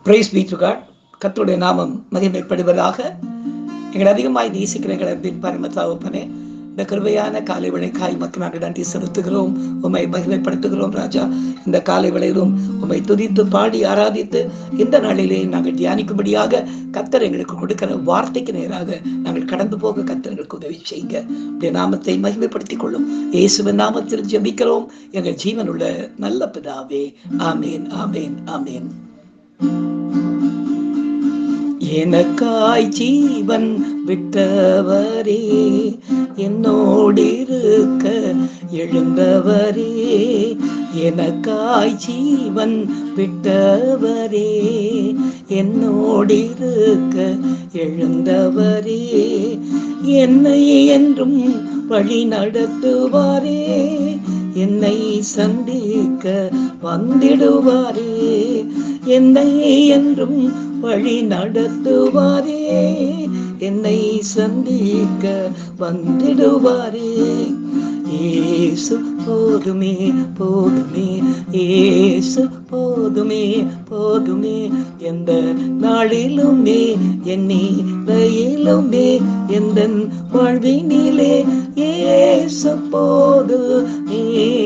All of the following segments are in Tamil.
பிரைஸ் பீ டு காட் கர்த்தருடைய நாமம் மகிமைப்படுவதாக எங்களை அதிகமாய் நேசிக்கிற எங்கள் அன்பின் பரமத்தாவப்பனே இந்த கிருபையான காலை விளைக்காய் மக்கள் நாங்கள் நன்றி செலுத்துகிறோம் உம்மை மகிமைப்படுத்துகிறோம் ராஜா இந்த காலை வேளையிலும் உம்மை துதித்து பாடி ஆராதித்து இந்த நாளிலே நாங்கள் தியானிக்கும்படியாக கத்தர் எங்களுக்கு கொடுக்கிற வார்த்தைக்கு நேராக நாங்கள் கடந்து போக கத்தர் எங்களுக்கு உதவி செய்யுங்க உடைய நாமத்தை மகிமைப்படுத்திக் கொள்ளும் இயேசுவின் நாமத்தில் ஜெபிக்கிறோம் எங்கள் ஜீவனுள்ள நல்ல பிதாவே ஆமேன் ஆமேன் ஆமேன் எனக்காய் ஜீவன் விட்டவரே என்னோடிருக்க எழுந்தவரே எனக்காய் ஜீவன் விட்டவரே என்னோடிருக்க எழுந்தவரே என்னை என்றும் வழி நடத்துவாரே என்னை சந்திக்க வந்திடுவாரே என்னை என்றும் வழி நடத்துவாரே என்னை சந்திக்க வந்திடுவாரே ஏசு போதுமே போதுமே ஏசு போதுமே போதுமே எந்த நாளிலுமே என் நீலையிலுமே எந்த வாழ்வினிலே ஏசு போதுமே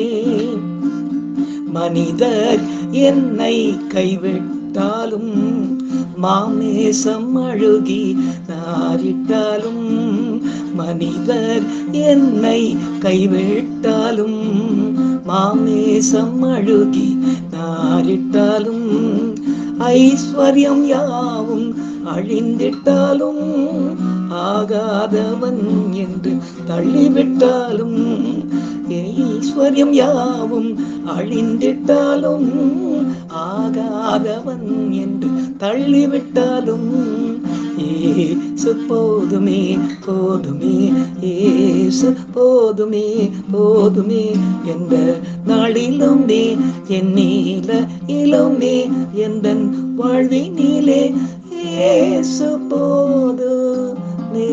மனிதர் என்னை கைவிட்டாலும் மாமேசம் அழுகி நாரிட்டாலும் மனிதர் என்னை கைவிட்டாலும் மாமேசம் அழுகி நாரிட்டாலும் ஐஸ்வர்யம் யாவும் அழிந்திட்டாலும் ஆகாதவன் என்று தள்ளிவிட்டாலும் ஐஸ்வர்யம் யாவும் அழிந்திட்டாலும் ஆகாதவன் என்று தள்ளிவிட்டாலும் ஏசு போதுமே போதுமே ஏசு போதுமே போதுமே எந்த நாளிலுமே என் நீல இலுமே எந்த வாழ்வினிலே ஏசு போதுமே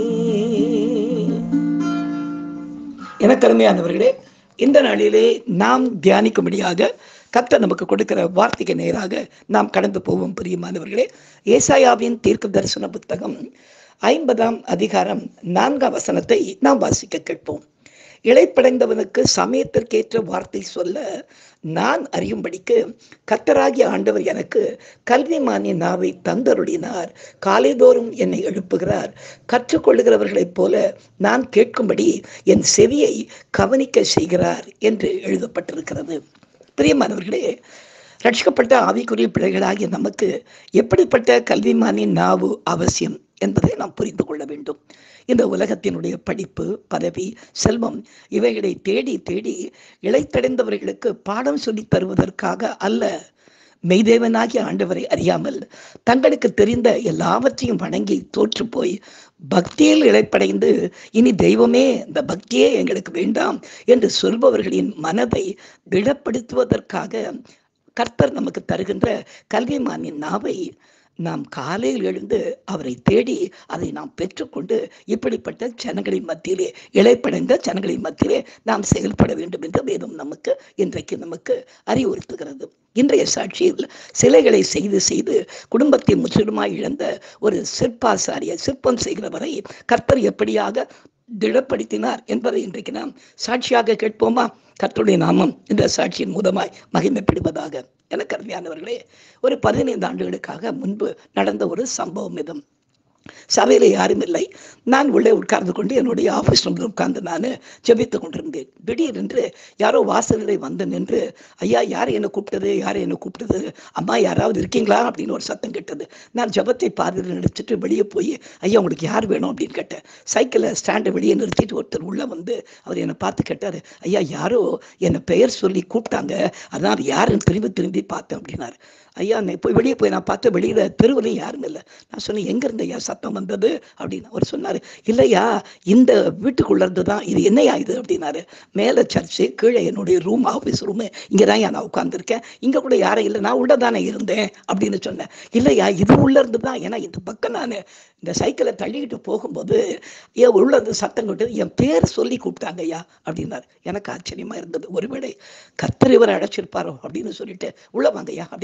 எனக்கு அருமையானவர்களே இந்த நாளிலே நாம் தியானிக்கும்படியாக கத்த நமக்கு கொடுக்கிற வார்த்தைக்கு நேராக நாம் கடந்து போவோம் பிரியமானவர்களே ஏசாயாவின் தீர்க்க தரிசன புத்தகம் ஐம்பதாம் அதிகாரம் நான்காம் வசனத்தை நாம் வாசிக்க கேட்போம் இழைப்படைந்தவனுக்கு சமயத்திற்கேற்ற வார்த்தை சொல்ல நான் அறியும்படிக்கு கத்தராகிய ஆண்டவர் எனக்கு கல்விமானின் நாவை தந்தருளினார் காலைதோறும் என்னை எழுப்புகிறார் கற்றுக்கொள்ளுகிறவர்களைப் போல நான் கேட்கும்படி என் செவியை கவனிக்க செய்கிறார் என்று எழுதப்பட்டிருக்கிறது பிரியமானவர்களே ரட்சிக்கப்பட்ட ஆவிக்குரிய பிள்ளைகளாகிய நமக்கு எப்படிப்பட்ட கல்விமானின் நாவு அவசியம் என்பதை நாம் புரிந்து கொள்ள வேண்டும் இந்த உலகத்தினுடைய படிப்பு பதவி செல்வம் இவைகளை தேடி தேடி இழைத்தடைந்தவர்களுக்கு பாடம் சொல்லி தருவதற்காக அல்ல மெய்தேவனாகிய ஆண்டவரை அறியாமல் தங்களுக்கு தெரிந்த எல்லாவற்றையும் வணங்கி தோற்று போய் பக்தியில் இழைப்படைந்து இனி தெய்வமே இந்த பக்தியே எங்களுக்கு வேண்டாம் என்று சொல்பவர்களின் மனதை திடப்படுத்துவதற்காக கர்த்தர் நமக்கு தருகின்ற கல்விமானின் நாவை நாம் காலையில் எழுந்து அவரை தேடி அதை நாம் பெற்றுக்கொண்டு இப்படிப்பட்ட ஜனங்களின் மத்தியிலே இழைப்படைந்த ஜனங்களின் மத்தியிலே நாம் செயல்பட வேண்டும் என்று வேதம் நமக்கு இன்றைக்கு நமக்கு அறிவுறுத்துகிறது இன்றைய சாட்சியில் சிலைகளை செய்து செய்து குடும்பத்தை முற்றிலுமாய் இழந்த ஒரு சிற்பாசாரிய சிற்பம் செய்கிறவரை கர்த்தர் எப்படியாக திடப்படுத்தினார் என்பதை இன்றைக்கு நாம் சாட்சியாக கேட்போமா கர்த்தருடைய நாமம் இந்த சாட்சியின் மூலமாய் மகிமைப்படுவதாக எனக்கு அருமையானவர்களே ஒரு பதினைந்து ஆண்டுகளுக்காக முன்பு நடந்த ஒரு சம்பவம் இதும் சபையில் யாரும் இல்லை நான் உள்ளே உட்கார்ந்து கொண்டு என்னுடைய ஆஃபீஸ் ரூமில் உட்கார்ந்து நான் ஜெபித்து கொண்டிருந்தேன் திடீரென்று யாரோ வாசலிலே வந்து நின்று ஐயா யார் என்னை கூப்பிட்டது யார் என்னை கூப்பிட்டது அம்மா யாராவது இருக்கீங்களா அப்படின்னு ஒரு சத்தம் கேட்டது நான் ஜபத்தை பார்வையில் நினைச்சிட்டு வெளியே போய் ஐயா உங்களுக்கு யார் வேணும் அப்படின்னு கேட்டேன் சைக்கிளை ஸ்டாண்டை வெளியே நிறுத்திட்டு ஒருத்தர் உள்ளே வந்து அவர் என்னை பார்த்து கேட்டார் ஐயா யாரோ என்னை பெயர் சொல்லி கூப்பிட்டாங்க அதான் அது யாருன்னு திரும்பி திரும்பி பார்த்தேன் அப்படின்னாரு ஐயா நான் போய் வெளியே போய் நான் பார்த்த வெளியில் தெருவுலையும் யாரும் இல்லை நான் சொன்னேன் எங்கேருந்து ஐயா சத்தம் வந்தது அப்படின்னு அவர் சொன்னார் இல்லையா இந்த வீட்டுக்குள்ள இருந்து தான் இது என்னையா இது அப்படின்னாரு மேலே சர்ச்சு கீழே என்னுடைய ரூம் ஆஃபீஸ் ரூமு இங்கே தான் நான் உட்காந்துருக்கேன் இங்கே கூட யாரும் இல்லை நான் உள்ள தானே இருந்தேன் அப்படின்னு சொன்னேன் இல்லையா இது உள்ள இருந்து தான் ஏன்னா இந்த பக்கம் நான் இந்த சைக்கிளை தள்ளிக்கிட்டு போகும்போது ஏன் உள்ள இருந்து சத்தம் கொட்டு என் பேர் சொல்லி கூப்பிட்டாங்க ஐயா அப்படின்னாரு எனக்கு ஆச்சரியமா இருந்தது ஒருவேளை கர்த்தர் இவரை அழைச்சிருப்பாரோ அப்படின்னு சொல்லிட்டு உள்ள வாங்கய்யா அப்படின்னு உள்ள கூட்டிட்டு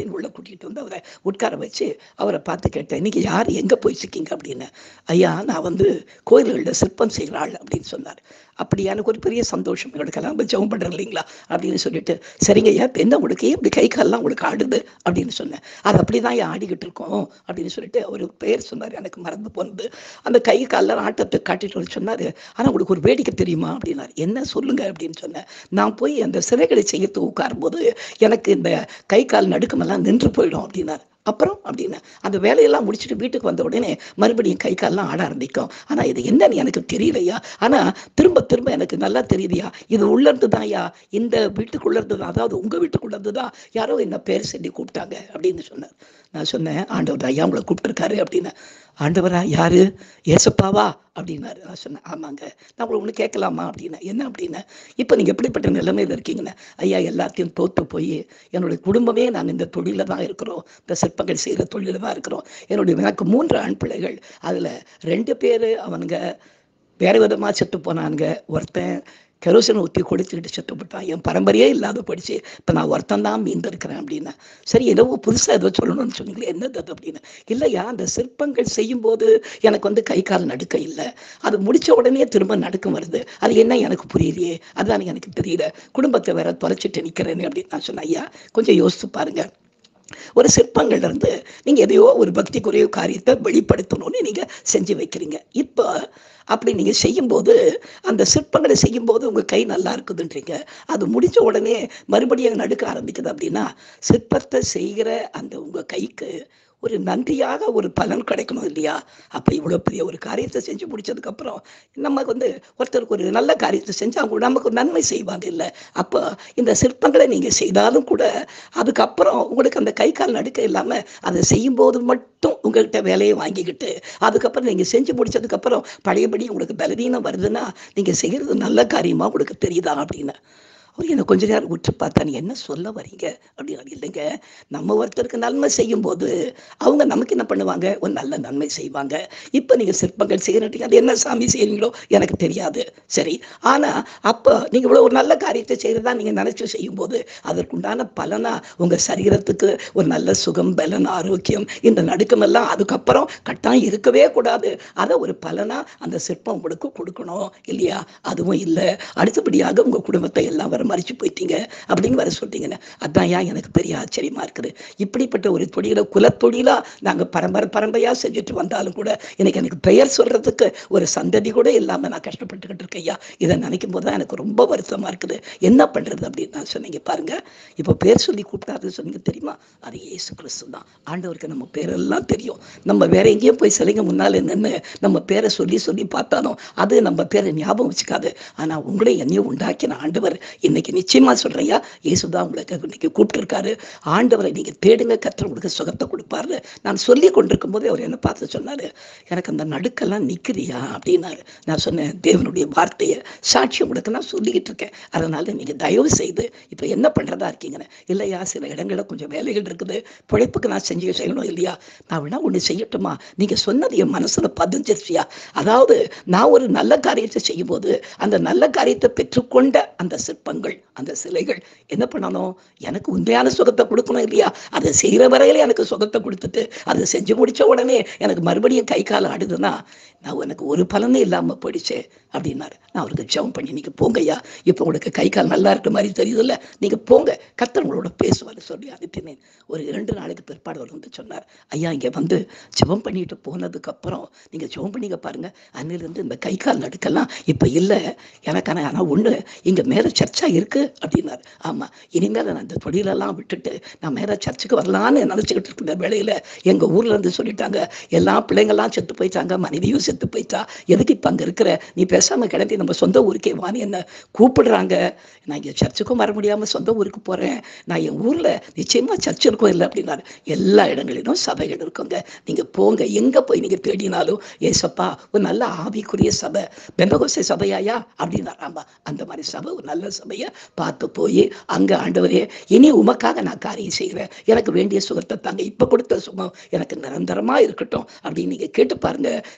கூட்டிகிட்டு வந்து அவரை உட்கார வச்சு அவரை பார்த்து கேட்டேன் இன்னைக்கு யார் எங்கே போய் சிக்கிங்க அப்படின்னு ஐயா நான் வந்து கோயில்களில் சிற்பம் செய்கிற ஆள் அப்படின்னு சொன்னார் அப்படி எனக்கு ஒரு பெரிய சந்தோஷம் எங்களுக்கெல்லாம் நம்ம ஜெபம் பண்ணுறோம் இல்லைங்களா அப்படின்னு சொல்லிட்டு சரிங்க ஐயா இப்ப என்ன உங்களுக்கு இப்படி கை கால்லாம் உங்களுக்கு ஆடுது அப்படின்னு சொன்னேன் அது அப்படி தான் ஆடிக்கிட்டு இருக்கோம் அப்படின்னு சொல்லிட்டு அவர் பேர் சொன்னார் எனக்கு மறந்து போனது அந்த கை காலில் ஆட்டத்தை காட்டிட்டு வந்து சொன்னார் ஆனால் உங்களுக்கு ஒரு வேடிக்கை தெரியுமா அப்படின்னாரு என்ன சொல்லுங்க அப்படின்னு சொன்னேன் நான் போய் அந்த சிலைகளை செய்யறது உட்காரும்போது எனக்கு இந்த கை கால் நடுக்கமெல்லாம் நின்று போயிடும் அப்படின்னாரு அப்புறம் அப்படின்னு அந்த வேலையெல்லாம் முடிச்சுட்டு வீட்டுக்கு வந்த உடனே மறுபடியும் கை கால்லாம் ஆட ஆரம்பிக்கும் ஆனால் இது என்னன்னு எனக்கு தெரியலையா ஆனால் திரும்ப திரும்ப எனக்கு நல்லா தெரியுதுயா இது உள்ளிருந்து தான்யா இந்த வீட்டுக்குள்ள இருந்து தான் அதாவது உங்கள் வீட்டுக்குள்ள இருந்து தான் யாரோ என்ன பேர் சொல்லி கூப்பிட்டாங்க அப்படின்னு சொன்னார் நான் சொன்னேன் ஆண்டவர் ஐயா உங்களை கூப்பிட்டுருக்காரு அப்படின்னு ஆண்டவரா யாரு ஏசப்பாவா அப்படின்னாரு நான் சொன்னேன் ஆமாங்க நான் உங்களை ஒன்று கேட்கலாமா அப்படின்னா என்ன அப்படின்னா இப்போ நீங்கள் எப்படிப்பட்ட நிலைமையில் இருக்கீங்கன்னு ஐயா எல்லாத்தையும் தோற்று போய் என்னுடைய குடும்பமே நான் இந்த தொழிலில் தான் இருக்கிறோம் இந்த சிற்பங்கள் செய்கிற தொழிலில் தான் இருக்கிறோம் என்னுடைய எனக்கு மூன்று ஆண் பிள்ளைகள் அதில் ரெண்டு பேர் அவனுங்க வேறு விதமாக செத்து போனானுங்க ஒருத்தன் கெரோசின் ஊற்றி கொடுத்துக்கிட்டு செத்துப்பட்டான் என் பரம்பரையே இல்லாத படிச்சு இப்போ நான் ஒருத்தன் தான் மீந்திருக்கிறேன் அப்படின்னா சரி ஏதோ புதுசாக ஏதோ சொல்லணும்னு சொன்னீங்களே என்னது அது அப்படின்னு இல்லையா அந்த சிற்பங்கள் செய்யும்போது எனக்கு வந்து கை கால் நடுக்க இல்லை அது முடிச்ச உடனே திரும்ப நடுக்கம் வருது அது என்ன எனக்கு புரியலையே அதுதான் எனக்கு தெரியல குடும்பத்தை வேற தொலைச்சிட்டு நிற்கிறேன்னு அப்படின்னு நான் சொன்னேன் ஐயா கொஞ்சம் யோசித்து பாருங்க ஒரு சிற்பங்கள்ல இருந்து நீங்க எதையோ ஒரு பக்திக்குரிய காரியத்தை வெளிப்படுத்தணும்னு நீங்க செஞ்சு வைக்கிறீங்க இப்போ அப்படி நீங்க செய்யும்போது அந்த சிற்பங்களை செய்யும்போது உங்க கை நல்லா இருக்குதுன்றீங்க அது முடிஞ்ச உடனே மறுபடியும் நடுக்க ஆரம்பிக்குது அப்படின்னா சிற்பத்தை செய்கிற அந்த உங்க கைக்கு ஒரு நன்றியாக ஒரு பலன் கிடைக்கணும் இல்லையா அப்போ இவ்வளோ பெரிய ஒரு காரியத்தை செஞ்சு முடிச்சதுக்கப்புறம் நமக்கு வந்து ஒருத்தருக்கு ஒரு நல்ல காரியத்தை செஞ்சால் கூட நமக்கு ஒரு நன்மை செய்வாங்க இல்லை அப்போ இந்த சிற்பங்களை நீங்கள் செய்தாலும் கூட அதுக்கப்புறம் உங்களுக்கு அந்த கை கால் நடுக்க இல்லாமல் அதை செய்யும்போது மட்டும் உங்கள்கிட்ட வேலையை வாங்கிக்கிட்டு அதுக்கப்புறம் நீங்கள் செஞ்சு முடிச்சதுக்கப்புறம் பழையபடி உங்களுக்கு பலவீனம் வருதுன்னா நீங்கள் செய்கிறது நல்ல காரியமாக உங்களுக்கு தெரியுதா அப்படின்னு அவர் என்னை கொஞ்ச நேரம் உற்று பார்த்தா நீ என்ன சொல்ல வரீங்க அப்படின்னு இல்லைங்க நம்ம ஒருத்தருக்கு நன்மை செய்யும்போது அவங்க நமக்கு என்ன பண்ணுவாங்க ஒரு நல்ல நன்மை செய்வாங்க இப்போ நீங்கள் சிற்பங்கள் செய்கிறீங்க அது என்ன சாமி செய்கிறீங்களோ எனக்கு தெரியாது சரி ஆனால் அப்போ நீங்கள் இவ்வளோ ஒரு நல்ல காரியத்தை செய்கிறதா நீங்கள் நினச்சி செய்யும்போது அதற்குண்டான பலனா உங்கள் சரீரத்துக்கு ஒரு நல்ல சுகம் பலன் ஆரோக்கியம் இந்த நடுக்கமெல்லாம் அதுக்கப்புறம் கட்டாயம் இருக்கவே கூடாது அதை ஒரு பலனா அந்த சிற்பம் உங்களுக்கு கொடுக்கணும் இல்லையா அதுவும் இல்லை அடுத்தபடியாக உங்கள் குடும்பத்தை எல்லாம் வர மறைச்சு போயிட்டீங்க அப்படின்னு வர சொல்லிட்டீங்கன்னு அதான் ஏன் எனக்கு பெரிய ஆச்சரியமா இருக்குது இப்படிப்பட்ட ஒரு தொழிலை குலத்தொழிலா நாங்கள் பரம்பரை பரம்பரையாக செஞ்சுட்டு வந்தாலும் கூட எனக்கு எனக்கு பெயர் சொல்றதுக்கு ஒரு சந்ததி கூட இல்லாமல் நான் கஷ்டப்பட்டுக்கிட்டு இருக்கேன் ஐயா இதை நினைக்கும் போது தான் எனக்கு ரொம்ப வருத்தமா இருக்குது என்ன பண்றது அப்படின்னு நான் சொன்னீங்க பாருங்க இப்போ பேர் சொல்லி கூப்பிட்டாரு சொன்னீங்க தெரியுமா அது இயேசு கிறிஸ்து தான் ஆண்டவருக்கு நம்ம பேரெல்லாம் தெரியும் நம்ம வேற எங்கேயும் போய் சிலைங்க முன்னால் நின்று நம்ம பேரை சொல்லி சொல்லி பார்த்தாலும் அது நம்ம பேரை ஞாபகம் வச்சுக்காது ஆனா உங்களை என்னையும் உண்டாக்கின ஆண்டவர் இன்னைக்கு நிச்சயமா சொல்றையா இயேசுதான் உங்களுக்கு இன்னைக்கு கூப்பிட்டுருக்காரு ஆண்டவரை நீங்க தேடுங்க கத்திர உங்களுக்கு சுகத்தை கொடுப்பாரு நான் சொல்லி கொண்டிருக்கும் போதே அவர் என்ன பார்த்து சொன்னாரு எனக்கு அந்த நடுக்கெல்லாம் நிக்கிறியா அப்படின்னாரு நான் சொன்னேன் தேவனுடைய வார்த்தையை சாட்சியம் உங்களுக்கு நான் சொல்லிக்கிட்டு இருக்கேன் அதனால நீங்க தயவு செய்து இப்போ என்ன பண்றதா இருக்கீங்கன்னு இல்லையா சில இடங்களில் கொஞ்சம் வேலைகள் இருக்குது பிழைப்புக்கு நான் செஞ்சு செய்யணும் இல்லையா நான் வேணா ஒன்று செய்யட்டுமா நீங்க சொன்னது என் மனசுல பதிஞ்சிருச்சியா அதாவது நான் ஒரு நல்ல காரியத்தை செய்யும்போது அந்த நல்ல காரியத்தை பெற்றுக்கொண்ட அந்த சிற்பங்கள் அந்த சிலைகள் என்ன பண்ணணும் எனக்கு உண்மையான சுகத்தை கொடுக்கணும் இல்லையா அதை செய்கிற வரையில எனக்கு சுகத்தை கொடுத்துட்டு அதை செஞ்சு முடிச்ச உடனே எனக்கு மறுபடியும் கை கால் ஆடுதுன்னா நான் எனக்கு ஒரு பலனே இல்லாமல் போயிடுச்சே அப்படின்னாரு நான் அவருக்கு ஜெபம் பண்ணி நீங்க போங்கய்யா இப்போ உங்களுக்கு கை கால் நல்லா இருக்க மாதிரி தெரியுதுல்ல நீங்க போங்க கர்த்தர் உங்களோட பேசுவார் சொல்லி அனுப்பினேன் ஒரு இரண்டு நாளைக்கு பிற்பாடு அவர் வந்து சொன்னார் ஐயா இங்க வந்து ஜெபம் பண்ணிட்டு போனதுக்கு அப்புறம் நீங்க ஜெபம் பண்ணிங்க பாருங்க அன்னிலிருந்து இந்த கை கால் நடுக்கெல்லாம் இப்ப இல்லை எனக்கான ஆனா ஒண்ணு இங்க மேல சர்ச்சா இருக்கு அப்படின்னாரு ஆமா இனிமேல் நான் இந்த தொழிலெல்லாம் விட்டுட்டு நான் மேல சர்ச்சுக்கு வரலான்னு நினைச்சுக்கிட்டு இருக்கிற வேலையில எங்க ஊர்ல இருந்து சொல்லிட்டாங்க எல்லா பிள்ளைங்கள்லாம் செத்து போயிட்டாங்க மனைவியும் செத்து போயிட்டா எதுக்கு இப்ப அங்க இருக்கிற நீ பேசாம கிளம்பி நம்ம சொந்த ஊருக்கே வான்னு என்ன கூப்பிடுறாங்க நான் இங்க சர்ச்சுக்கும் வர முடியாம சொந்த ஊருக்கு போறேன் நான் என் ஊர்ல நிச்சயமா சர்ச் இருக்கும் இல்லை அப்படின்னாரு எல்லா இடங்களிலும் சபைகள் இருக்குங்க நீங்க போங்க எங்க போய் நீங்க தேடினாலும் ஏசப்பா ஒரு நல்ல ஆவிக்குரிய சபை பெந்தகோசை சபையாயா அப்படின்னாரு ஆமா அந்த மாதிரி சபை ஒரு நல்ல சபையை பார்த்து போய் அங்க ஆண்டவரே இனி உமக்காக நான் காரியம் செய்கிறேன் எனக்கு வேண்டிய சுகத்தை தாங்க இப்ப கொடுத்த சுகம் எனக்கு நிரந்தரமா இருக்கட்டும் அப்படின்னு நீங்க கேட்டு பாருங்க கத்தருக்கு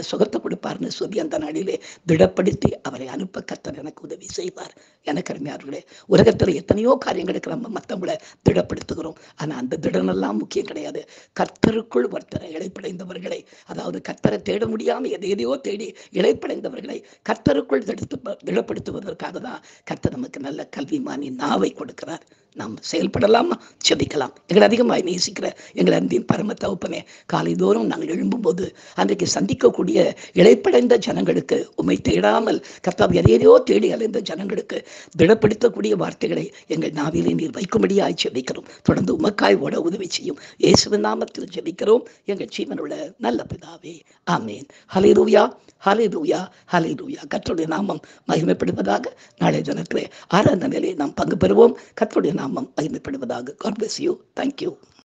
அவருக்கு சுகத்தை கொடுப்பார்னு சொல்லி அந்த நாளிலே திடப்படுத்தி அவரை அனுப்ப கத்தர் எனக்கு உதவி செய்வார் எனக்கு அருமையார்களே உலகத்தில் எத்தனையோ காரியங்களுக்கு நம்ம மற்றவங்களை திடப்படுத்துகிறோம் ஆனால் அந்த திடனெல்லாம் முக்கியம் கிடையாது கர்த்தருக்குள் ஒருத்தரை இழைப்படைந்தவர்களை அதாவது கர்த்தரை தேட முடியாமல் எதை எதையோ தேடி இழைப்படைந்தவர்களை கர்த்தருக்குள் திடத்து திடப்படுத்துவதற்காக தான் கர்த்தர் நமக்கு நல்ல கல்விமானி நாவை கொடுக்கிறார் நாம் செயல்படலாமா செபிக்கலாம் எங்களை அதிகமாக நேசிக்கிற எங்கள் அன்பின் பரம தகுப்பனே காலைதோறும் நாங்கள் எழும்பும்போது அன்றைக்கு சந்திக்கக்கூடிய இழைப்படைந்த ஜனங்களுக்கு உண்மை தேடாமல் கர்த்தாവ് எதையோ தேடி அலைந்த ஜனங்களுக்கு திடப்படுத்தக்கூடிய வார்த்தைகளை எங்கள் நாவிலே நீர் வைக்கும்படியாய் ஜெபிக்கிறோம் தொடர்ந்து உமக்காய் ஓட உதவி செய்யும் இயேசுவின் நாமத்தில் ஜெபிக்கிறோம் எங்கள் ஜீவனுள்ள நல்ல பிதாவே ஆமேன் ஹலேலூயா ஹலேலூயா ஹலேலூயா கர்த்தருடைய நாமம் மகிமைப்படுவதாக நாளை தினத்திலே ஆராதனையிலே நாம் பங்கு பெறுவோம் கர்த்தருடைய நாமம் மகிமைப்படுவதாக காட் பிளஸ் யூ தேங்க்யூ